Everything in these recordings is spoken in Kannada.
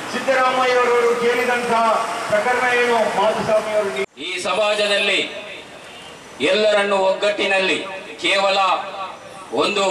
ಸಿದ್ದರಾಮಯ್ಯರವರು ಕೇಳಿದಂತಹ ಪ್ರಕರಣ ಏನು ಮಾಧುಸ್ವಾಮಿಯವರು ನೀ- ಈ ಸಮಾಜದಲ್ಲಿ ಎಲ್ಲರನ್ನು ಒಗ್ಗಟ್ಟಿನಲ್ಲಿ ಕೇವಲ ಒಂದು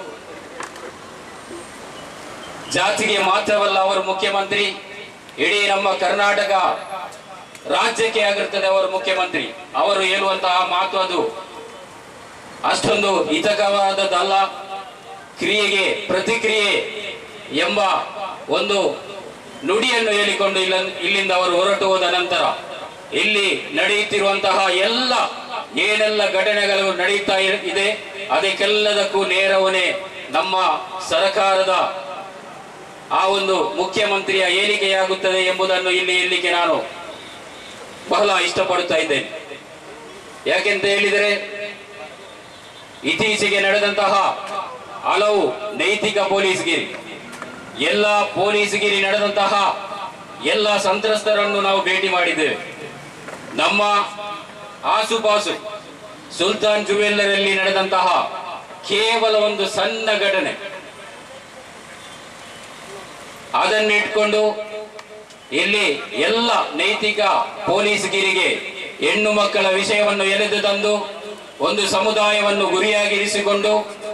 ಜಾತಿಗೆ ಮಾತ್ರವಲ್ಲ ಅವರು ಮುಖ್ಯಮಂತ್ರಿ ಇಡೀ ನಮ್ಮ ಕರ್ನಾಟಕ ರಾಜ್ಯಕ್ಕೆ ಆಗಿರ್ತದೆ ಅವರು ಮುಖ್ಯಮಂತ್ರಿ ಅವರು ಹೇಳುವಂತಹ ಮಾತು ಅದು ಅಷ್ಟೊಂದು ಹಿತಕರವಾದದ್ದಲ್ಲ ಕ್ರಿಯೆಗೆ ಪ್ರತಿಕ್ರಿಯೆ ಎಂಬ ಒಂದು ನುಡಿಯನ್ನು ಹೇಳಿಕೊಂಡು ಇಲ್ಲ ಇಲ್ಲಿಂದ ಅವರು ಹೊರಟು ಹೋದ ನಂತರ ಇಲ್ಲಿ ನಡೆಯುತ್ತಿರುವಂತಹ ಎಲ್ಲ ಏನೆಲ್ಲ ಘಟನೆಗಳು ನಡೆಯುತ್ತಾ ಇ- ಇದೆ ಅದಕ್ಕೆಲ್ಲದಕ್ಕೂ ನೇರವನೇ ನಮ್ಮ ಸರ್ಕಾರದ ಆ ಒಂದು ಮುಖ್ಯಮಂತ್ರಿಯ ಏರಿಕೆಯಾಗುತ್ತದೆ ಎಂಬುದನ್ನು ಇಲ್ಲಿ ಇಲ್ಲಿಗೆ ನಾನು ಬಹಳ ಇಷ್ಟಪಡುತ್ತಾ ಇದ್ದೇನೆ ಯಾಕೆಂತ ಹೇಳಿದರೆ ಇತ್ತೀಚೆಗೆ ನಡೆದಂತಹ ಹಲವು ನೈತಿಕ ಪೊಲೀಸ್ಗಿರಿ ಎಲ್ಲ ಪೊಲೀಸ್ಗಿರಿ ನಡೆದಂತಹ ಎಲ್ಲ ಸಂತ್ರಸ್ತರನ್ನು ನಾವು ಭೇಟಿ ಮಾಡಿದ್ದೇವೆ ನಮ್ಮ ಆಸುಪಾಸು ಸುಲ್ತಾನ್ ಜುವೆಲ್ಲರಲ್ಲಿ ನಡೆದಂತಹ ಕೇವಲ ಒಂದು ಸಣ್ಣ ಘಟನೆ ಅದನ್ನಿಟ್ಕೊಂಡು ಇಲ್ಲಿ ಎಲ್ಲ ನೈತಿಕ ಪೊಲೀಸ್ಗಿರಿಗೆ ಹೆಣ್ಣು ಮಕ್ಕಳ ವಿಷಯವನ್ನು ಎಳೆದು ತಂದು ಒಂದು ಸಮುದಾಯವನ್ನು ಗುರಿಯಾಗಿರಿಸಿಕೊಂಡು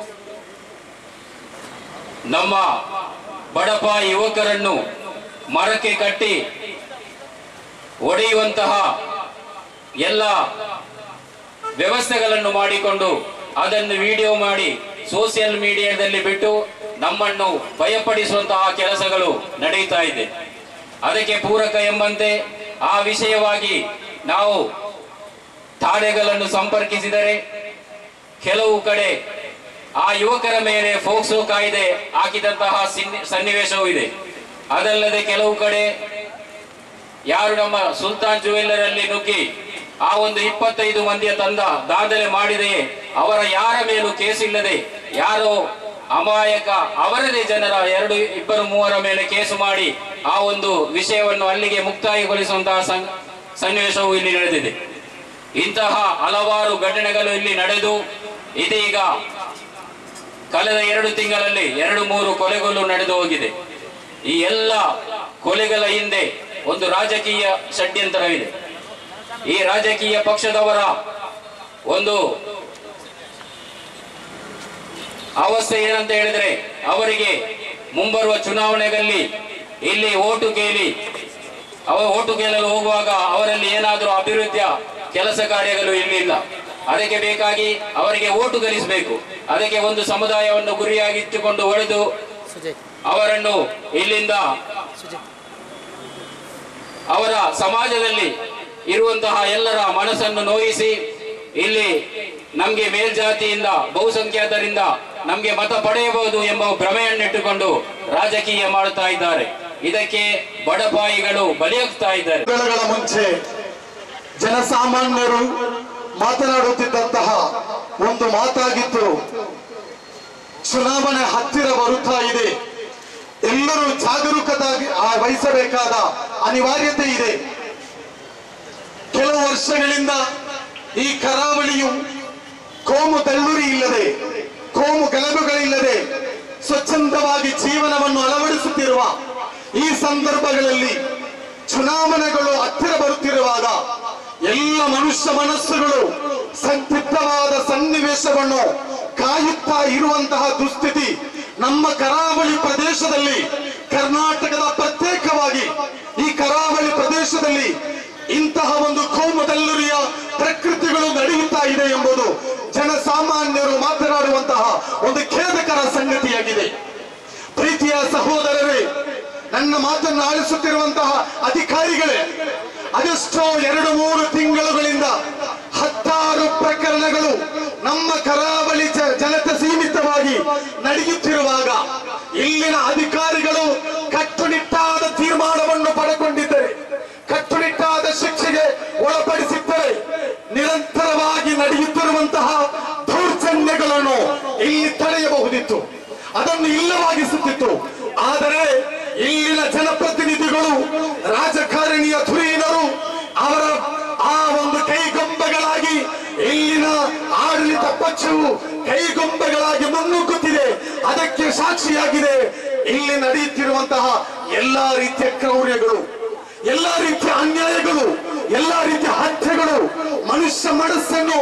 ನಮ್ಮ ಬಡಪ ಯುವಕರನ್ನು ಮರಕ್ಕೆ ಕಟ್ಟಿ ಒಡೆಯುವಂತಹ ಎಲ್ಲ ವ್ಯವಸ್ಥೆಗಳನ್ನು ಮಾಡಿಕೊಂಡು ಅದನ್ನು ವಿಡಿಯೋ ಮಾಡಿ ಸೋಷಿಯಲ್ ಮೀಡಿಯಾದಲ್ಲಿ ಬಿಟ್ಟು ನಮ್ಮನ್ನು ಭಯಪಡಿಸುವಂತಹ ಕೆಲಸಗಳು ನಡೆಯುತ್ತಾ ಇದೆ ಅದಕ್ಕೆ ಪೂರಕ ಎಂಬಂತೆ ಆ ವಿಷಯವಾಗಿ ನಾವು ಠಾಣೆಗಳನ್ನು ಸಂಪರ್ಕಿಸಿದರೆ ಕೆಲವು ಕಡೆ ಆ ಯುವಕರ ಮೇಲೆ ಫೋಕ್ಸೋ ಕಾಯ್ದೆ ಹಾಕಿದಂತಹ ಸಿನ್ನಿ- ಸನ್ನಿವೇಶವೂ ಇದೆ ಅದಲ್ಲದೆ ಕೆಲವು ಕಡೆ ಯಾರು ನಮ್ಮ ಸುಲ್ತಾನ್ ಜುವೆಲ್ಲರ್ ಅಲ್ಲಿ ನುಗ್ಗಿ ಆ ಒಂದು ಇಪ್ಪತ್ತೈದು ಮಂದಿಯ ತಂದ ದಾಂಧಲೆ ಮಾಡಿದೆಯೇ ಅವರ ಯಾರ ಮೇಲೂ ಕೇಸಿಲ್ಲದೆ ಯಾರೋ ಅಮಾಯಕ ಅವರದೇ ಜನರ ಎರಡು ಇಬ್ಬರು ಮೂವರ ಮೇಲೆ ಕೇಸು ಮಾಡಿ ಆ ಒಂದು ವಿಷಯವನ್ನು ಅಲ್ಲಿಗೆ ಮುಕ್ತಾಯಗೊಳಿಸುವಂತಹ ಸನ್- ಸನ್ನಿವೇಶವು ಇಲ್ಲಿ ನಡೆದಿದೆ ಇಂತಹ ಹಲವಾರು ಘಟನೆಗಳು ಇಲ್ಲಿ ನಡೆದು ಇದೀಗ ಕಳೆದ ಎರಡು ತಿಂಗಳಲ್ಲಿ ಎರಡು ಮೂರು ಕೊಲೆಗಳು ನಡೆದು ಹೋಗಿದೆ ಈ ಎಲ್ಲ ಕೊಲೆಗಳ ಹಿಂದೆ ಒಂದು ರಾಜಕೀಯ ಷಡ್ಯಂತರವಿದೆ ಈ ರಾಜಕೀಯ ಪಕ್ಷದವರ ಒಂದು ಅವಸ್ಥೆ ಏನಂತ ಹೇಳಿದ್ರೆ ಅವರಿಗೆ ಮುಂಬರುವ ಚುನಾವಣೆಗಳಲ್ಲಿ ಇಲ್ಲಿ ಓಟು ಕೇಳಿ ಅವ ಓಟು ಕೇಳಲು ಹೋಗುವಾಗ ಅವರಲ್ಲಿ ಏನಾದರೂ ಅಭಿವೃದ್ಧಿಯ ಕೆಲಸ ಕಾರ್ಯಗಳು ಇರಲಿಲ್ಲ ಅದಕ್ಕೆ ಬೇಕಾಗಿ ಅವರಿಗೆ ಓಟು ಗಳಿಸಬೇಕು ಅದಕ್ಕೆ ಒಂದು ಸಮುದಾಯವನ್ನು ಗುರಿಯಾಗಿಟ್ಟುಕೊಂಡು ಹೊಡೆದು ಅವರನ್ನು ಇಲ್ಲಿಂದ ಅವರ ಸಮಾಜದಲ್ಲಿ ಇರುವಂತಹ ಎಲ್ಲರ ಮನಸ್ಸನ್ನು ನೋಯಿಸಿ ಇಲ್ಲಿ ನಮ್ಗೆ ಮೇಲ್ಜಾತಿಯಿಂದ ಬಹುಸಂಖ್ಯಾತರಿಂದ ನಮ್ಗೆ ಮತ ಪಡೆಯಬಹುದು ಎಂಬ ಭ್ರಮೆಯನ್ನಿಟ್ಟುಕೊಂಡು ರಾಜಕೀಯ ಮಾಡುತ್ತಾ ಇದ್ದಾರೆ ಇದಕ್ಕೆ ಬಡಪಾಯಿಗಳು ಬಲಿಯಾಗ್ತಾ ಇದ್ದಾರೆ ತಿಂಗಳ ಮುಂಚೆ ಜನಸಾಮಾನ್ಯರು ಮಾತನಾಡುತ್ತಿದ್ದಂತಹ ಒಂದು ಮಾತಾಗಿತ್ತು ಚುನಾವಣೆ ಹತ್ತಿರ ಬರುತ್ತಾ ಇದೆ ಎಲ್ಲರೂ ಜಾಗರೂಕತಾಗಿ ಆ ವಹಿಸಬೇಕಾದ ಅನಿವಾರ್ಯತೆ ಇದೆ ಕೆಲವು ವರ್ಷಗಳಿಂದ ಈ ಕರಾವಳಿಯು ಕೋಮು ತಲ್ಲೂರಿ ಇಲ್ಲದೆ ಕೋಮು ಗಲಭೆಗಳಿಲ್ಲದೆ ಸ್ವಚ್ಛಂದವಾಗಿ ಜೀವನವನ್ನು ಅಳವಡಿಸುತ್ತಿರುವ ಈ ಸಂದರ್ಭಗಳಲ್ಲಿ ಚುನಾವಣೆಗಳು ಹತ್ತಿರ ಬರುತ್ತಿರುವಾಗ ಎಲ್ಲ ಮನುಷ್ಯ ಮನಸ್ಸುಗಳು ಸಂದಿಗ್ಧವಾದ ಸನ್ನಿವೇಶವನ್ನು ಕಾಯುತ್ತಾ ಇರುವಂತಹ ದುಸ್ಥಿತಿ ನಮ್ಮ ಕರಾವಳಿ ಪ್ರದೇಶದಲ್ಲಿ ಕರ್ನಾಟಕದ ಪ್ರತ್ಯೇಕವಾಗಿ ಈ ಕರಾವಳಿ ಪ್ರದೇಶದಲ್ಲಿ ಇಂತಹ ಒಂದು ಕೋಮದಲ್ಲುರಿಯ ಪ್ರಕೃತಿಗಳು ನಡೆಯುತ್ತಾ ಇದೆ ಎಂಬುದು ಜನಸಾಮಾನ್ಯರು ಮಾತನಾಡುವಂತಹ ಒಂದು ಖೇದಕರ ಸಂಗತಿಯಾಗಿದೆ ಪ್ರೀತಿಯ ಸಹೋದರರೇ ನನ್ನ ಮಾತನ್ನು ಆಲಿಸುತ್ತಿರುವಂತಹ ಅಧಿಕಾರಿಗಳೇ ಅದೆಷ್ಟೋ ಎರಡು ಮೂರು ತಿಂಗಳುಗಳಿಂದ ಹತ್ತಾರು ಪ್ರಕರಣಗಳು ನಮ್ಮ ಕರಾವಳಿ ಜ- ಜನತೆ ಸೀಮಿತವಾಗಿ ನಡೆಯುತ್ತಿರುವಾಗ ಇಲ್ಲಿನ ಅಧಿಕಾರಿಗಳು ಕಟ್ಟುನಿಟ್ಟಾದ ತೀರ್ಮಾನವನ್ನು ಪಡೆಕೊಂಡಿದ್ದರೆ ಕಟ್ಟುನಿಟ್ಟಾದ ಶಿಕ್ಷೆಗೆ ಒಳಪಡಿಸಿದ್ದರೆ ನಿರಂತರವಾಗಿ ನಡೆಯುತ್ತಿರುವಂತಹ ದೌರ್ಜನ್ಯಗಳನ್ನು ಇಲ್ಲಿ ತಡೆಯಬಹುದಿತ್ತು ಅದನ್ನು ಇಲ್ಲವಾಗಿಸುತ್ತಿತ್ತು ಆದರೆ ಇಲ್ಲಿನ ಜನಪ್ರತಿನಿಧಿಗಳು ರಾಜಕಾರಣಿಯ ಧುರೀಣರು ಅವರ ಆ ಒಂದು ಕೈಗೊಂಬೆಗಳಾಗಿ ಇಲ್ಲಿನ ಆಡಳಿತ ಪಕ್ಷವು ಕೈಗೊಂಬೆಗಳಾಗಿ ಮುನ್ನುಗ್ಗುತ್ತಿದೆ ಅದಕ್ಕೆ ಸಾಕ್ಷಿಯಾಗಿದೆ ಇಲ್ಲಿ ನಡೆಯುತ್ತಿರುವಂತಹ ಎಲ್ಲಾ ರೀತಿಯ ಕ್ರೌರ್ಯಗಳು ಎಲ್ಲಾ ರೀತಿಯ ಅನ್ಯಾಯಗಳು ಎಲ್ಲಾ ರೀತಿಯ ಹತ್ಯೆಗಳು ಮನುಷ್ಯ ಮನಸ್ಸನ್ನು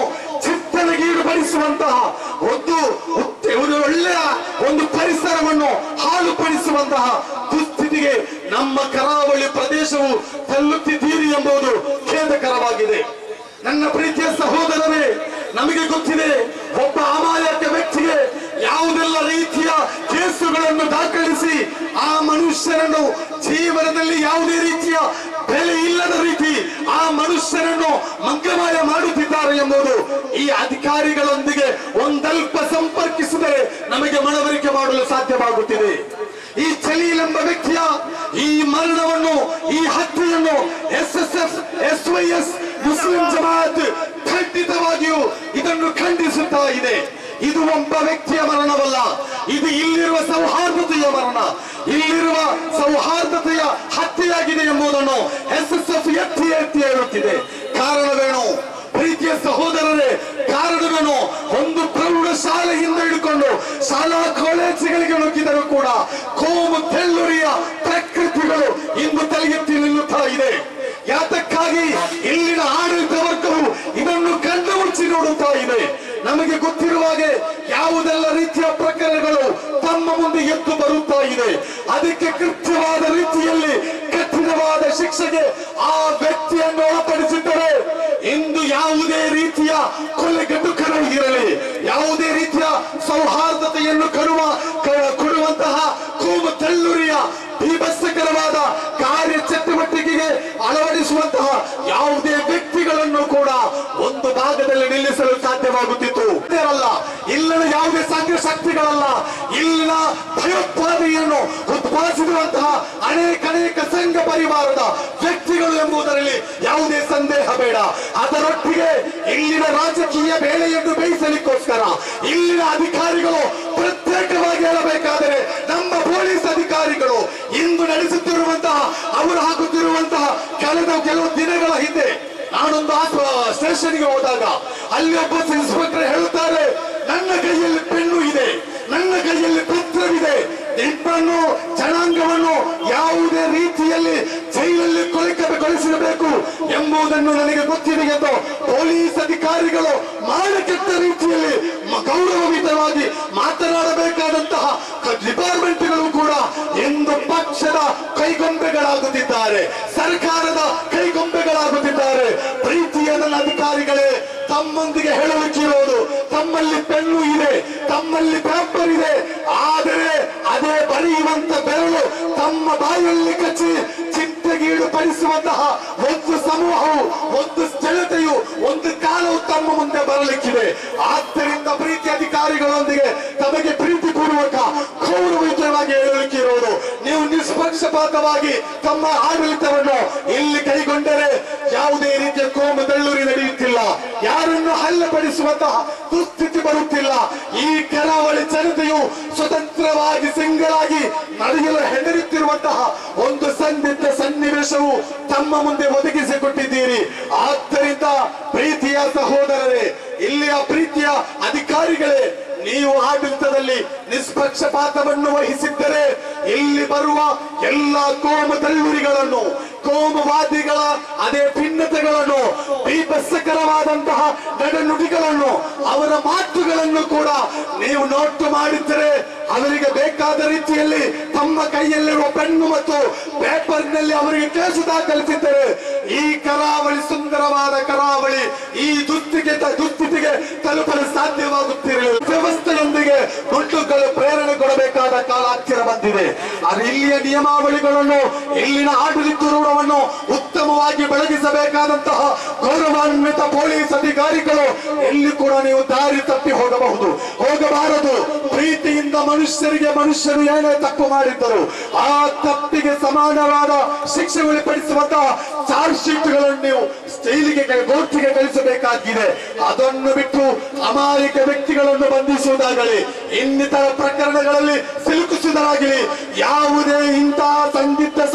ಚಿತ್ತನೆಗೀಡುಪಡಿಸುವಂತಹ ಒಂದು ಉತ್ತ- ಒಂದು ಒಳ್ಳೆಯ ಒಂದು ಪರಿಸರವನ್ನು ಹಾಳುಪಡಿಸುವಂತಹ ದುಸ್ಥಿತಿಗೆ ನಮ್ಮ ಕರಾವಳಿ ಪ್ರದೇಶವು ತಲ್ಲುತ್ತಿದ್ದೀರಿ ಎಂಬುದು ಖೇದಕರವಾಗಿದೆ ನನ್ನ ಪ್ರೀತಿಯ ಸಹೋದರರೇ ನಮಗೆ ಗೊತ್ತಿದೆ ಒಬ್ಬ ಅಮಾಯಕ ವ್ಯಕ್ತಿಗೆ ಯಾವುದೆಲ್ಲ ರೀತಿಯ ಕೇಸುಗಳನ್ನು ದಾಖಲಿಸಿ ಆ ಮನುಷ್ಯನನ್ನು ಜೀವನದಲ್ಲಿ ಯಾವುದೇ ರೀತಿಯ ಬೆಲೆ ಇಲ್ಲದ ರೀತಿ ಆ ಮನುಷ್ಯನನ್ನು ಮಂಗಮಾಯ ಮಾಡುತ್ತಿದ್ದಾರೆ ಎಂಬುದು ಈ ಅಧಿಕಾರಿಗಳೊಂದಿಗೆ ಒಂದಲ್ಪ ಸಂಪರ್ಕಿಸಿದರೆ ನಮಗೆ ಮನವರಿಕೆ ಮಾಡಲು ಸಾಧ್ಯವಾಗುತ್ತಿದೆ ಈ ಜಲೀಲ್ ಎಂಬ ವ್ಯಕ್ತಿಯ ಈ ಮರಣವನ್ನು ಈ ಹತ್ಯೆಯನ್ನು S S F S Y S Muslim Jamaat ಖಂಡಿತವಾಗಿಯೂ ಇದನ್ನು ಖಂಡಿಸುತ್ತಾ ಇದೆ ಇದು ಒಬ್ಬ ವ್ಯಕ್ತಿಯ ಮರಣವಲ್ಲ ಇದು ಇಲ್ಲಿರುವ ಸೌಹಾರ್ದತೆಯ ಮರಣ ಇಲ್ಲಿರುವ ಸೌಹಾರ್ದತೆಯ ಹತ್ಯೆಯಾಗಿದೆ ಎಂಬುದನ್ನು ಎಸ್ ಎಸ್ ಎಫ್ ಎತ್ತಿ ಎತ್ತಿ ಹೇಳುತ್ತಿದೆ ಕಾರಣವೇನು ಪ್ರೀತಿಯ ಸಹೋದರರೇ ಕಾರಣವೇನು ಒಂದು ಪ್ರೌಢ ಶಾಲೆಯಿಂದ ಹಿಡ್ಕೊಂಡು ಶಾಲಾ ಕಾಲೇಜುಗಳಿಗೆ ನುಗ್ಗಿದರೂ ಕೂಡ ಕೋಮು ತೆಲ್ಲುರಿಯ ಪ್ರಕೃತಿಗಳು ಇಂದು ತಲೆಗೆತ್ತಿ ನಿಲ್ಲುತ್ತಾ ಇದೆ ಯಾತಕ್ಕಾಗಿ ಇಲ್ಲಿನ ಆಡಳಿತ ವರ್ಗವು ಇದನ್ನು ಕಣ್ಣು ಮುಚ್ಚಿ ನೋಡುತ್ತಾ ಇದೆ ನಮಗೆ ಗೊತ್ತಿರುವ ಹಾಗೆ ಯಾವುದೆಲ್ಲ ರೀತಿಯ ಪ್ರಕರಣಗಳು ತಮ್ಮ ಮುಂದೆ ಎದ್ದು ಬರುತ್ತಾ ಇದೆ ಅದಕ್ಕೆ ಕೃತ್ಯವಾದ ರೀತಿಯಲ್ಲಿ ಕಠಿಣವಾದ ಶಿಕ್ಷೆಗೆ ಆ ವ್ಯಕ್ತಿಯನ್ನು ಒಳಪಡಿಸಿದ್ದರೆ ಇಂದು ಯಾವುದೇ ರೀತಿಯ ಕೊಲೆಗಡುಕರು ಇರಲಿ ಯಾವುದೇ ರೀತಿಯ ಸೌಹಾರ್ದತೆಯನ್ನು ಕಡುವ ಕ- ಕೊಡುವಂತಹ ಕೋಮು ತಳ್ಳುರಿಯ ಬೀಭತ್ಸಕರವಾದ ಕಾರ್ಯ ಚಟುವಟಿಕೆಗೆ ಅಳವಡಿಸುವಂತಹ ಯಾವುದೇ ವ್ಯಕ್ತಿಗಳನ್ನು ಕೂಡ ಒಂದು ಭಾಗದಲ್ಲಿ ನಿಲ್ಲಿಸಲು ಸಾಧ್ಯವಾಗುತ್ತಿತ್ತು ಅಲ್ಲ ಇಲ್ಲಿನ ಯಾವುದೇ ಸಂಘ ಶಕ್ತಿಗಳಲ್ಲ ಇಲ್ಲಿನ ಭಯೋತ್ಪಾದನೆಯನ್ನು ಉತ್ಪಾದಿಸಿರುವಂತಹ ಅನೇಕ ಅನೇಕ ಸಂಘ ಪರಿವಾರದ ವ್ಯಕ್ತಿಗಳು ಎಂಬುದರಲ್ಲಿ ಯಾವುದೇ ಸಂದೇಹ ಬೇಡ ಅದರೊಟ್ಟಿಗೆ ಇಲ್ಲಿನ ರಾಜಕೀಯ ಬೇಳೆಯನ್ನು ಬೇಯಿಸಲಿಕ್ಕೋಸ್ಕರ ಇಲ್ಲಿನ ಅಧಿಕಾರಿಗಳು ಪ್ರತ್ಯೇಕವಾಗಿ ಹೇಳಬೇಕಾದರೆ ನಮ್ಮ ಪೊಲೀಸ್ ಅಧಿಕಾರಿಗಳು ಇಂದು ನಡೆಸುತ್ತಿರುವಂತಹ ಅವರು ಹಾಕುತ್ತಿರುವಂತಹ ಕಳೆದ ಕೆಲವು ದಿನಗಳ ಹಿಂದೆ ನಾನೊಂದು ಸ್ಟೇಷನ್ಗೆ ಹೋದಾಗ ಅಲ್ಲಿ ಒಬ್ಬ ಇನ್ಸ್ಪೆಕ್ಟರ್ ಹೇಳುತ್ತಾರೆ ನನ್ನ ಕೈಯಲ್ಲಿ ಪೆನ್ನು ಇದೆ ನನ್ನ ಕೈಯಲ್ಲಿ ಪತ್ರವಿದೆ ನಿಮ್ಮನ್ನು ಜನಾಂಗವನ್ನು ಯಾವುದೇ ರೀತಿಯಲ್ಲಿ ಜೈಲಲ್ಲಿ ಕೊಳಿಸಬೇಕು ಎಂಬುದನ್ನು ನನಗೆ ಗೊತ್ತಿದೆ ಎಂದು ಪೊಲೀಸ್ ಅಧಿಕಾರಿಗಳು ಮಾಡಕೆಟ್ಟ ರೀತಿಯಲ್ಲಿ ಮ- ಗೌರವಯುತವಾಗಿ ಮಾತನಾಡಬೇಕಾದಂತಹ ಕ- ಡಿಪಾರ್ಟ್ಮೆಂಟ್ಗಳು ಕೂಡ ಎಂದು ಪಕ್ಷದ ಕೈಗೊಂಬೆಗಳಾಗುತ್ತಿದ್ದಾರೆ ಸರ್ಕಾರದ ಕೈಗೊಂಬೆಗಳಾಗುತ್ತಿದ್ದಾರೆ ಪ್ರೀತಿಯ ನನ್ನ ಅಧಿಕಾರಿಗಳೇ ತಮ್ಮೊಂದಿಗೆ ಹೇಳಲಿಕ್ಕಿರೋದು ತಮ್ಮಲ್ಲಿ ಪೆನ್ನು ಇದೆ ತಮ್ಮಲ್ಲಿ ಪೇಪರ್ ಇದೆ ಆದರೆ ಅದೇ ಬರೆಯುವಂತ ಬೆರಳು ತಮ್ಮ ಬಾಯಲ್ಲಿ ಕಚ್ಚಿ ಚಿಂತೆಗೀಡು ಪಡಿಸುವಂತಹ ಒಂದು ಸಮೂಹವು ಒಂದು ಜನತೆಯು ಒಂದು ಕಾಲವು ತಮ್ಮ ಮುಂದೆ ಬರಲಿಕ್ಕಿದೆ ಆದ್ದರಿಂದ ಪ್ರೀತಿ ಅಧಿಕಾರಿಗಳೊಂದಿಗೆ ತಮಗೆ ಪ್ರೀತಿಪೂರ್ವಕ ಗೌರವಯುತವಾಗಿ ಹೇಳಲಿಕ್ಕಿರುವುದು ನೀವು ನಿಷ್ಪಕ್ಷಪಾತವಾಗಿ ತಮ್ಮ ಆಡಳಿತವನ್ನು ಇಲ್ಲಿ ಕೈಗೊಂಡರೆ ಯಾವುದೇ ರೀತಿಯ ಕೋಮು ದಳ್ಳೂರಿ ನಡೆಯುತ್ತಿಲ್ಲ ಯಾರನ್ನು ಹಲ್ಲೆಪಡಿಸುವಂತಹ ದುಸ್ಥಿತಿ ಬರುತ್ತಿಲ್ಲ ಈ ಕರಾವಳಿ ಜನತೆಯು ಸ್ವತಂತ್ರವಾಗಿ ಸಿಂಗಳಾಗಿ ನಡೆಯಲು ಹೆದರುತ್ತಿರುವಂತಹ ಒಂದು ಸಂದಿಗ್ಧ ಸನ್ನಿವೇಶವು ತಮ್ಮ ಮುಂದೆ ಒದಗಿಸಿಕೊಟ್ಟಿದ್ದೀರಿ ಆದ್ದರಿಂದ ಪ್ರೀತಿಯ ಸಹೋದರರೇ ಇಲ್ಲಿಯ ಪ್ರೀತಿಯ ಅಧಿಕಾರಿಗಳೇ ನೀವು ಆಡಳಿತದಲ್ಲಿ ನಿಷ್ಪಕ್ಷಪಾತವನ್ನು ವಹಿಸಿದ್ದರೆ ಇಲ್ಲಿ ಬರುವ ಎಲ್ಲ ಕೋಮು ತಲ್ಲೂರಿಗಳನ್ನು ಕೋಮುವಾದಿಗಳ ಅದೇ ಭಿನ್ನತೆಗಳನ್ನು ಬೀಭತ್ಸಕರವಾದಂತಹ ನಡೆನುಡಿಗಳನ್ನು ಅವರ ಮಾತುಗಳನ್ನು ಕೂಡ ನೀವು ನೋಟು ಮಾಡಿದ್ದರೆ ಅವರಿಗೆ ಬೇಕಾದ ರೀತಿಯಲ್ಲಿ ತಮ್ಮ ಕೈಯಲ್ಲಿರುವ ಪೆನ್ನು ಮತ್ತು ಪೇಪರ್ನಲ್ಲಿ ಅವರಿಗೆ ಕೇಸು ದಾಖಲಿಸಿದ್ದರೆ ಈ ಕರಾವಳಿ ಸುಂದರವಾದ ಕರಾವಳಿ ಈ ದುಸ್ಥಿತಿಗೆ ದುಸ್ಥಿತಿಗೆ ತಲುಪಲು ಸಾಧ್ಯವಾಗುತ್ತಿರಲಿಲ್ಲ ವ್ಯವಸ್ಥೆಯೊಂದಿಗೆ ದುಡ್ಡುಗಳು ಪ್ರೇರಣೆ ಕೊಡಬೇಕಾದ ಕಾಲ ಹತ್ತಿರ ಬಂದಿದೆ ಅದು ಇಲ್ಲಿಯ ನಿಯಮಾವಳಿಗಳನ್ನು ಇಲ್ಲಿನ ಆಡಳಿತ ರೂಢವನ್ನು ಉತ್ತಮವಾಗಿ ಬೆಳಗಿಸಬೇಕಾದಂತಹ ಗೌರವಾನ್ವಿತ ಪೊಲೀಸ್ ಅಧಿಕಾರಿಗಳು ಎಲ್ಲಿ ಕೂಡ ನೀವು ದಾರಿ ತಪ್ಪಿ ಹೋಗಬಹುದು ಹೋಗಬಾರದು ಪ್ರೀತಿಯಿಂದ ಮನುಷ್ಯರಿಗೆ ಮನುಷ್ಯರು ಏನೇ ತಪ್ಪು ಮಾಡಿದ್ದರು ಆ ತಪ್ಪಿಗೆ ಸಮಾನವಾದ ಶಿಕ್ಷೆ ಒಳಪಡಿಸುವಂತಹ ಚಾರ್ಜ್ ಶೀಟ್ಗಳನ್ನು ನೀವು ಜೈಲಿಗೆ ಕೋರ್ಟಿಗೆ ಕಳಿಸಬೇಕಾಗಿದೆ ಅದನ್ನು ಬಿಟ್ಟು ಅಮಾಯಕ ವ್ಯಕ್ತಿಗಳನ್ನು ಬಂಧಿಸುವುದಾಗಲಿ ಇನ್ನಿತರ ಪ್ರಕರಣಗಳಲ್ಲಿ ಸಿಲುಕಿಸುವುದಾಗಲಿ ಯಾವುದೇ ಇಂತಹ ಸಂದಿಗ್ಧ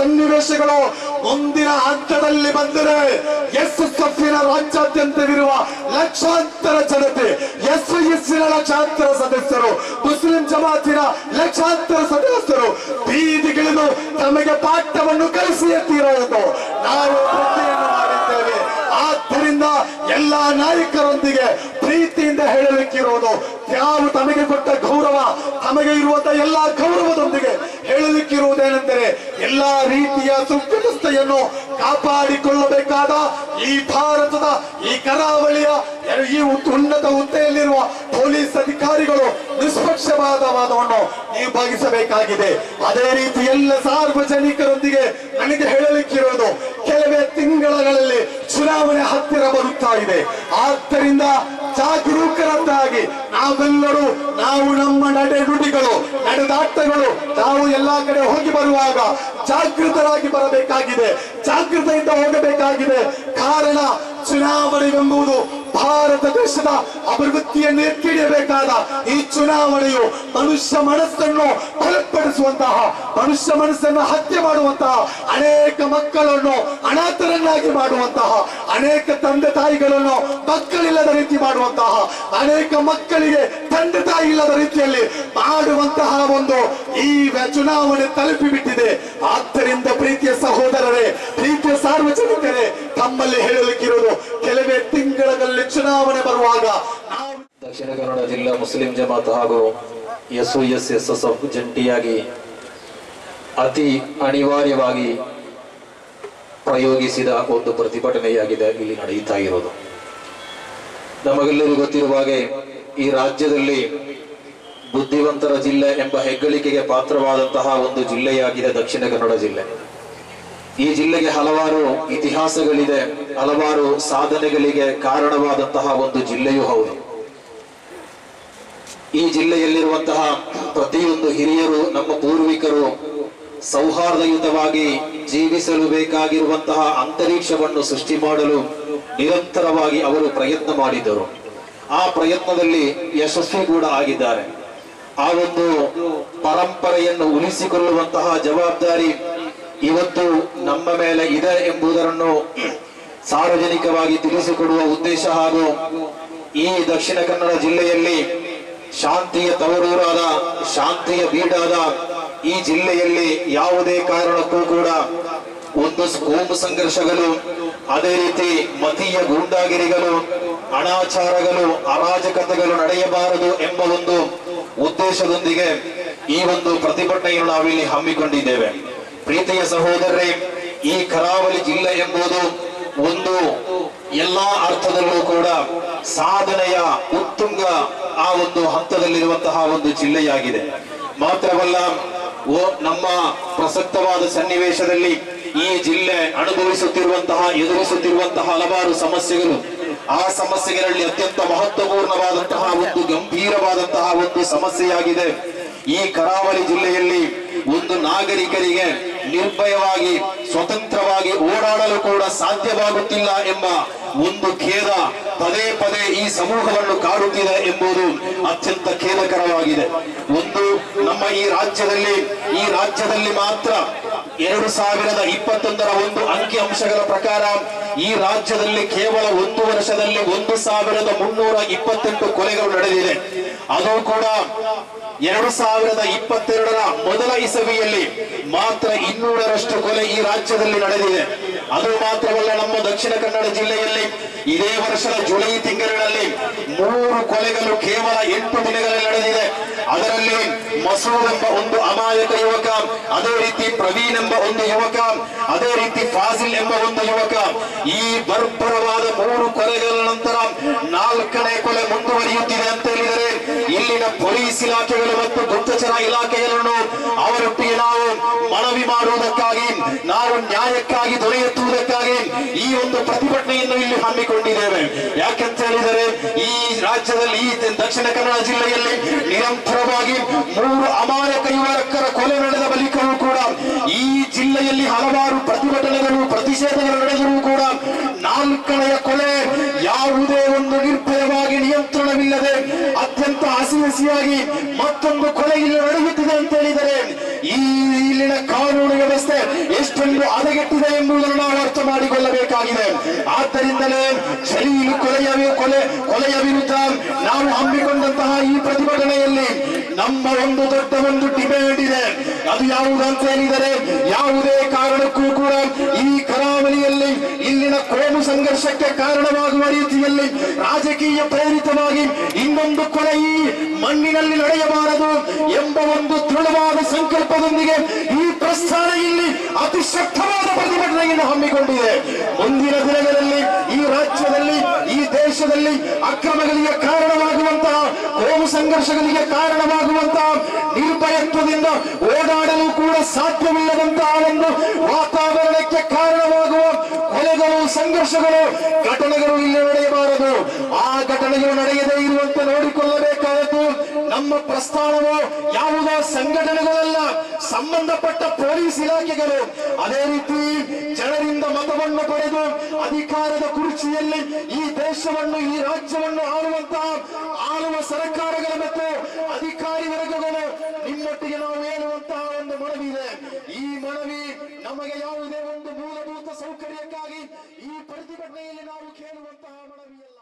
ಸನ್ನಿವೇಶಗಳು ಮುಂದಿನ ಹಂತದಲ್ಲಿ ಬಂದರೆ ಎಸ್ ಎಫ್ನ ರಾಜ್ಯಾದ್ಯಂತವಿರುವ ಲಕ್ಷಾಂತರ ಜನತೆ ಎಸ್ ಎಸ್ಸಿನ ಲಕ್ಷಾಂತರ ಸದಸ್ಯರು ಮುಸ್ಲಿಂ ಜಮಾತಿನ ಲಕ್ಷಾಂತರ ಸದಸ್ಯರು ಬೀದಿಗಿಳಿದು ತಮಗೆ ಪಾಠವನ್ನು ಕಲಿಸಿಯೇ ತೀರುವುದು ನಾವು ಪ್ರತಿಯನ್ನು ಮಾಡಿದ್ದೇವೆ ಆದ್ದರಿಂದ ಎಲ್ಲಾ ನಾಯಕರೊಂದಿಗೆ ಪ್ರೀತಿಯಿಂದ ಹೇಳಲಿಕ್ಕಿರುವುದು ತಾವು ತಮಗೆ ಕೊಟ್ಟ ಗೌರವ ತಮಗೆ ಇರುವಂತಹ ಎಲ್ಲಾ ಗೌರವದೊಂದಿಗೆ ಹೇಳಲಿಕ್ಕಿರುವುದೇನೆಂದರೆ ಎಲ್ಲಾ ರೀತಿಯ ಸುವ್ಯವಸ್ಥೆಯನ್ನು ಕಾಪಾಡಿಕೊಳ್ಳಬೇಕಾದ ಈ ಭಾರತದ ಈ ಕರಾವಳಿಯ ಈ ಉನ್ನತ ಹುದ್ದೆಯಲ್ಲಿರುವ ಪೊಲೀಸ್ ಅಧಿಕಾರಿಗಳು ನಿಷ್ಪಕ್ಷಪಾತವಾದವನ್ನು ನೀವು ಭಾಗಿಸಬೇಕಾಗಿದೆ ಅದೇ ರೀತಿ ಎಲ್ಲ ಸಾರ್ವಜನಿಕರೊಂದಿಗೆ ನನಗೆ ಹೇಳಲಿಕ್ಕಿರೋದು ಕೆಲವೇ ತಿಂಗಳಲ್ಲಿ ಚುನಾವಣೆ ಹತ್ತಿರ ಬರುತ್ತಾ ಇದೆ ಆದ್ದರಿಂದ ಜಾಗರೂಕರಂತಾಗಿ ನಾವೆಲ್ಲರೂ ನಾವು ನಮ್ಮ ನಡೆ ನುಡಿಗಳು ನಡೆದಾಟಗಳು ನಾವು ಎಲ್ಲಾ ಕಡೆ ಹೋಗಿ ಬರುವಾಗ ಜಾಗೃತರಾಗಿ ಬರಬೇಕಾಗಿದೆ ಜಾಗೃತೆಯಿಂದ ಹೋಗಬೇಕಾಗಿದೆ ಕಾರಣ ಚುನಾವಣೆವೆಂಬುದು ಭಾರತ ದೇಶದ ಅಭಿವೃದ್ಧಿಯನ್ನು ಎತ್ತಿ ಹಿಡಿಯಬೇಕಾದ ಈ ಚುನಾವಣೆಯು ಮನುಷ್ಯ ಮನಸ್ಸನ್ನು ಬಲಪಡಿಸುವಂತಹ ಮನುಷ್ಯ ಮನಸ್ಸನ್ನು ಹತ್ಯೆ ಮಾಡುವಂತಹ ಅನೇಕ ಮಕ್ಕಳನ್ನು ಅನಾಥರನ್ನಾಗಿ ಮಾಡುವಂತಹ ಅನೇಕ ತಂದೆ ತಾಯಿಗಳನ್ನು ಮಕ್ಕಳಿಲ್ಲದ ರೀತಿ ಮಾಡುವಂತಹ ಅನೇಕ ಮಕ್ಕಳಿಗೆ ತಂದೆ ತಾಯಿ ಇಲ್ಲದ ರೀತಿಯಲ್ಲಿ ಮಾಡುವಂತಹ ಒಂದು ಈ ವ್ಯ- ಚುನಾವಣೆ ತಲುಪಿಬಿಟ್ಟಿದೆ ಆದ್ದರಿಂದ ಪ್ರೀತಿಯ ಸಹೋದರರೇ ಪ್ರೀತಿಯ ಸಾರ್ವಜನಿಕರೇ ತಮ್ಮಲ್ಲಿ ಹೇಳಲಿಕ್ಕಿರೋದು ಕೆಲವೇ ತಿಂಗಳಲ್ಲಿ ಚುನಾವಣೆ ಬರುವಾಗ ನಾವು ದಕ್ಷಿಣ ಕನ್ನಡ ಜಿಲ್ಲಾ ಮುಸ್ಲಿಂ ಜಮಾತ್ ಹಾಗೂ S S S S F ಜಂಟಿಯಾಗಿ ಅತಿ ಅನಿವಾರ್ಯವಾಗಿ ಪ್ರಯೋಗಿಸಿದ ಒಂದು ಪ್ರತಿಭಟನೆಯಾಗಿದೆ ಇಲ್ಲಿ ನಡೆಯುತ್ತಾ ಇರೋದು ನಮಗೆಲ್ಲರಿಗೂ ಗೊತ್ತಿರುವ ಹಾಗೆ ಈ ರಾಜ್ಯದಲ್ಲಿ ಬುದ್ಧಿವಂತರ ಜಿಲ್ಲೆ ಎಂಬ ಹೆಗ್ಗಳಿಕೆಗೆ ಪಾತ್ರವಾದಂತಹ ಒಂದು ಜಿಲ್ಲೆಯಾಗಿದೆ ದಕ್ಷಿಣ ಕನ್ನಡ ಜಿಲ್ಲೆ ಈ ಜಿಲ್ಲೆಗೆ ಹಲವಾರು ಇತಿಹಾಸಗಳಿದೆ ಹಲವಾರು ಸಾಧನೆಗಳಿಗೆ ಕಾರಣವಾದಂತಹ ಒಂದು ಜಿಲ್ಲೆಯೂ ಹೌದು ಈ ಜಿಲ್ಲೆಯಲ್ಲಿರುವಂತಹ ಪ್ರತಿಯೊಂದು ಹಿರಿಯರು ನಮ್ಮ ಪೂರ್ವಿಕರು ಸೌಹಾರ್ದಯುತವಾಗಿ ಜೀವಿಸಲು ಬೇಕಾಗಿರುವಂತಹ ಅಂತರೀಕ್ಷವನ್ನು ಸೃಷ್ಟಿ ಮಾಡಲು ನಿರಂತರವಾಗಿ ಅವರು ಪ್ರಯತ್ನ ಮಾಡಿದರು ಆ ಪ್ರಯತ್ನದಲ್ಲಿ ಯಶಸ್ವಿ ಕೂಡ ಆಗಿದ್ದಾರೆ ಆ ಒಂದು ಪರಂಪರೆಯನ್ನು ಉಳಿಸಿಕೊಳ್ಳುವಂತಹ ಜವಾಬ್ದಾರಿ ಇವತ್ತು ನಮ್ಮ ಮೇಲೆ ಇದೆ ಎಂಬುದನ್ನು ಸಾರ್ವಜನಿಕವಾಗಿ ತಿಳಿಸಿಕೊಡುವ ಉದ್ದೇಶ ಹಾಗೂ ಈ ದಕ್ಷಿಣ ಕನ್ನಡ ಜಿಲ್ಲೆಯಲ್ಲಿ ಶಾಂತಿಯ ತವರೂರಾದ ಶಾಂತಿಯ ಬೀಡಾದ ಈ ಜಿಲ್ಲೆಯಲ್ಲಿ ಯಾವುದೇ ಕಾರಣಕ್ಕೂ ಕೂಡ ಒಂದು ಕೋಮು ಸಂಘರ್ಷಗಳು ಅದೇ ರೀತಿ ಮತೀಯ ಗೂಂಡಾಗಿರಿಗಳು ಅನಾಚಾರಗಳು ಅರಾಜಕತೆಗಳು ನಡೆಯಬಾರದು ಎಂಬ ಒಂದು ಉದ್ದೇಶದೊಂದಿಗೆ ಈ ಒಂದು ಪ್ರತಿಭಟನೆಯನ್ನು ನಾವಿಲ್ಲಿ ಹಮ್ಮಿಕೊಂಡಿದ್ದೇವೆ ಪ್ರೀತಿಯ ಸಹೋದರರೇ ಈ ಕರಾವಳಿ ಜಿಲ್ಲೆ ಎಂಬುದು ಒಂದು ಎಲ್ಲಾ ಅರ್ಥದಲ್ಲೂ ಕೂಡ ಸಾಧನೆಯ ಉತ್ತುಂಗ ಆ ಒಂದು ಹಂತದಲ್ಲಿರುವಂತಹ ಒಂದು ಜಿಲ್ಲೆಯಾಗಿದೆ ಮಾತ್ರವಲ್ಲ ಓ ನಮ್ಮ ಪ್ರಸಕ್ತವಾದ ಸನ್ನಿವೇಶದಲ್ಲಿ ಈ ಜಿಲ್ಲೆ ಅನುಭವಿಸುತ್ತಿರುವಂತಹ ಎದುರಿಸುತ್ತಿರುವಂತಹ ಹಲವಾರು ಸಮಸ್ಯೆಗಳು ಆ ಸಮಸ್ಯೆಗಳಲ್ಲಿ ಅತ್ಯಂತ ಮಹತ್ವಪೂರ್ಣವಾದಂತಹ ಒಂದು ಗಂಭೀರವಾದಂತಹ ಒಂದು ಸಮಸ್ಯೆಯಾಗಿದೆ ಈ ಕರಾವಳಿ ಜಿಲ್ಲೆಯಲ್ಲಿ ಒಂದು ನಾಗರಿಕರಿಗೆ ನಿರ್ಭಯವಾಗಿ ಸ್ವತಂತ್ರವಾಗಿ ಓಡಾಡಲು ಕೂಡ ಸಾಧ್ಯವಾಗುತ್ತಿಲ್ಲ ಎಂಬ ಒಂದು ಖೇದ ಪದೇ ಪದೇ ಈ ಸಮೂಹವನ್ನು ಕಾಡುತ್ತಿದೆ ಎಂಬುದು ಅತ್ಯಂತ ಖೇದಕರವಾಗಿದೆ ಒಂದು ನಮ್ಮ ಈ ರಾಜ್ಯದಲ್ಲಿ ಈ ರಾಜ್ಯದಲ್ಲಿ ಮಾತ್ರ ಎರಡು ಸಾವಿರದ ಇಪ್ಪತ್ತೊಂದರ ಒಂದು ಅಂಕಿ ಅಂಶಗಳ ಪ್ರಕಾರ ಈ ರಾಜ್ಯದಲ್ಲಿ ಕೇವಲ ಒಂದು ವರ್ಷದಲ್ಲಿ ಒಂದು ಸಾವಿರದ ಮುನ್ನೂರ ಇಪ್ಪತ್ತೆಂಟು ಕೊಲೆಗಳು ನಡೆದಿದೆ ಅದು ಕೂಡ ಎರಡು ಸಾವಿರದ ಇಪ್ಪತ್ತೆರಡರ ಮೊದಲ ಇಸವಿಯಲ್ಲಿ ಮಾತ್ರ ಇನ್ನೂರರಷ್ಟು ಕೊಲೆ ಈ ರಾಜ್ಯದಲ್ಲಿ ನಡೆದಿದೆ ಅದು ಮಾತ್ರವಲ್ಲ ನಮ್ಮ ದಕ್ಷಿಣ ಕನ್ನಡ ಜಿಲ್ಲೆಯಲ್ಲಿ ಇದೇ ವರ್ಷದ ಜುಲೈ ತಿಂಗಳಿನಲ್ಲಿ ಮೂರು ಕೊಲೆಗಳು ಕೇವಲ ಎಂಟು ದಿನಗಳಲ್ಲಿ ನಡೆದಿದೆ ಅದರಲ್ಲಿ ಮಸೂದ್ ಎಂಬ ಒಂದು ಅಮಾಯಕ ಯುವಕ ಅದೇ ರೀತಿ ಪ್ರವೀಣ್ ಎಂಬ ಒಂದು ಯುವಕ ಅದೇ ರೀತಿ ಫಾಜಿಲ್ ಎಂಬ ಒಂದು ಯುವಕ ಈ ಬರ್ಬರವಾದ ಮೂರು ಕೊಲೆಗಳ ನಂತರ ನಾಲ್ಕನೇ ಕೊಲೆ ಮುಂದುವರಿಯುತ್ತಿದೆ ಅಂತ ಹೇಳಿದರೆ ಇಲ್ಲಿನ ಪೊಲೀಸ್ ಇಲಾಖೆಗಳು ಮತ್ತು ಗುಪ್ತಚರ ಇಲಾಖೆಗಳನ್ನು ಅವರೊಟ್ಟಿಗೆ ನಾವು ಮನವಿ ಮಾಡುವುದಕ್ಕಾಗಿ ನಾವು ನ್ಯಾಯಕ್ಕಾಗಿ ದೊರೆಯುತ್ತುವುದಕ್ಕಾಗಿ ಈ ಒಂದು ಪ್ರತಿಭಟನೆಯನ್ನು ಇಲ್ಲಿ ಹಮ್ಮಿಕೊಂಡಿದ್ದೇವೆ ಯಾಕೆಂತ ಹೇಳಿದರೆ ಈ ರಾಜ್ಯದಲ್ಲಿ ಈ ದಕ್ಷಿಣ ಕನ್ನಡ ಜಿಲ್ಲೆಯಲ್ಲಿ ನಿರಂತರವಾಗಿ ಮೂರು ಅಮಾಯಕ ಯುವಕರ ಕೊಲೆ ನಡೆದ ಬಳಿಕವೂ ಕೂಡ ಈ ಜಿಲ್ಲೆಯಲ್ಲಿ ಹಲವಾರು ಪ್ರತಿಭಟನೆಗಳು ಪ್ರತಿಷೇಧಗಳು ನಡೆದರೂ ಕೂಡ ನಾಲ್ಕನೆಯ ಕೊಲೆ ಯಾವುದೇ ಒಂದು ನಿರ್ಭಯವಾಗಿ ನಿಯಂತ್ರಣವಿಲ್ಲದೆ ಅತ್ಯಂತ ಹಸಿವು ಬಿಸಿಯಾಗಿ ಮತ್ತೊಂದು ಕೊಲೆ ಇಲ್ಲಿ ನಡೆಯುತ್ತಿದೆ ಅಂತ ಹೇಳಿದರೆ ಈ ಇಲ್ಲಿನ ಕಾನೂನು ವ್ಯವಸ್ಥೆ ಎಷ್ಟೊಂದು ಹದಗೆಟ್ಟಿದೆ ಎಂಬುದನ್ನು ನಾವು ಅರ್ಥ ಮಾಡಿಕೊಳ್ಳಬೇಕಾಗಿದೆ ಆದ್ದರಿಂದಲೇ ಜಲೀಲು ಕೊಲೆಯ ವಿ- ಕೊಲೆ ಕೊಲೆಯ ವಿರುದ್ಧ ನಾವು ಹಮ್ಮಿಕೊಂಡಂತಹ ಈ ಪ್ರತಿಭಟನೆಯಲ್ಲಿ ನಮ್ಮ ಒಂದು ದೊಡ್ಡ ಒಂದು ಡಿಮ್ಯಾಂಡ್ ಇದೆ ಅದು ಯಾವುದು ಅಂತ ಹೇಳಿದರೆ ಯಾವುದೇ ಕಾರಣಕ್ಕೂ ಕೂಡ ಈ ಕರಾವಳಿಯಲ್ಲಿ ಇಲ್ಲಿನ ಕೋಮು ಸಂಘರ್ಷಕ್ಕೆ ಕಾರಣವಾಗುವ ರೀತಿಯಲ್ಲಿ ರಾಜಕೀಯ ಪ್ರೇರಿತವಾಗಿ ಇನ್ನೊಂದು ಕೊಲೆ ಈ ಮಣ್ಣಿನಲ್ಲಿ ನಡೆಯಬಾರದು ಎಂಬ ಒಂದು ದೃಢವಾದ ಸಂಕಲ್ಪದೊಂದಿಗೆ ಈ ಪ್ರಸ್ಥಾನ ಇಲ್ಲಿ ಅತಿ ಶಕ್ತವಾದ ಪ್ರತಿಭಟನೆಯನ್ನು ಹಮ್ಮಿಕೊಂಡಿದೆ ಮುಂದಿನ ದಿನಗಳಲ್ಲಿ ಈ ರಾಜ್ಯದಲ್ಲಿ ಈ ದೇಶದಲ್ಲಿ ಅಕ್ರಮಗಳಿಗೆ ಕಾರಣವಾಗುವಂತಹ ಕೋಮು ಸಂಘರ್ಷಗಳಿಗೆ ಕಾರಣವಾಗುವಂತಹ ನಿರ್ಭಯತ್ವದಿಂದ ಓಡಾಡಲು ಕೂಡ ಸಾಧ್ಯವಿಲ್ಲದಂತಹ ಒಂದು ವಾತಾವರಣಕ್ಕೆ ಕಾರಣವಾಗುವ ಕೊಲೆಗಳು ಸಂಘರ್ಷಗಳು ಘಟನೆಗಳು ಇಲ್ಲಿ ನಡೆಯಬಾರದು ಆ ಘಟನೆಗಳು ನಡೆಯದೇ ಇರುವಂತೆ ನೋಡಿಕೊಳ್ಳಬೇಕಾದದ್ದು ನಮ್ಮ ಪ್ರಸ್ಥಾನವು ಯಾವುದೋ ಸಂಘಟನೆಗಳಲ್ಲ ಸಂಬಂಧಪಟ್ಟ ಪೊಲೀಸ್ ಇಲಾಖೆಗಳು ಅದೇ ರೀತಿ ಜನರಿಂದ ಮತವನ್ನು ಪಡೆದು ಅಧಿಕಾರದ ಕುರ್ಚಿಯಲ್ಲಿ ಈ ದೇಶವನ್ನು ಈ ರಾಜ್ಯವನ್ನು ಆಳುವಂತಹ ಆಳುವ ಸರ್ಕಾರಗಳು ಮತ್ತು ಅಧಿಕಾರಿ ವರ್ಗಗಳು ನಿಮ್ಮೊಟ್ಟಿಗೆ ನಾವು ಹೇಳುವಂತಹ ಒಂದು ಮನವಿ ಇದೆ ಈ ಮನವಿ ನಮಗೆ ಯಾವುದೇ ಒಂದು ಮೂಲಭೂತ ಸೌಕರ್ಯಕ್ಕಾಗಿ ಈ ಪ್ರತಿಭಟನೆಯಲ್ಲಿ ನಾವು ಕೇಳುವಂತಹ ಮನವಿಯಲ್ಲ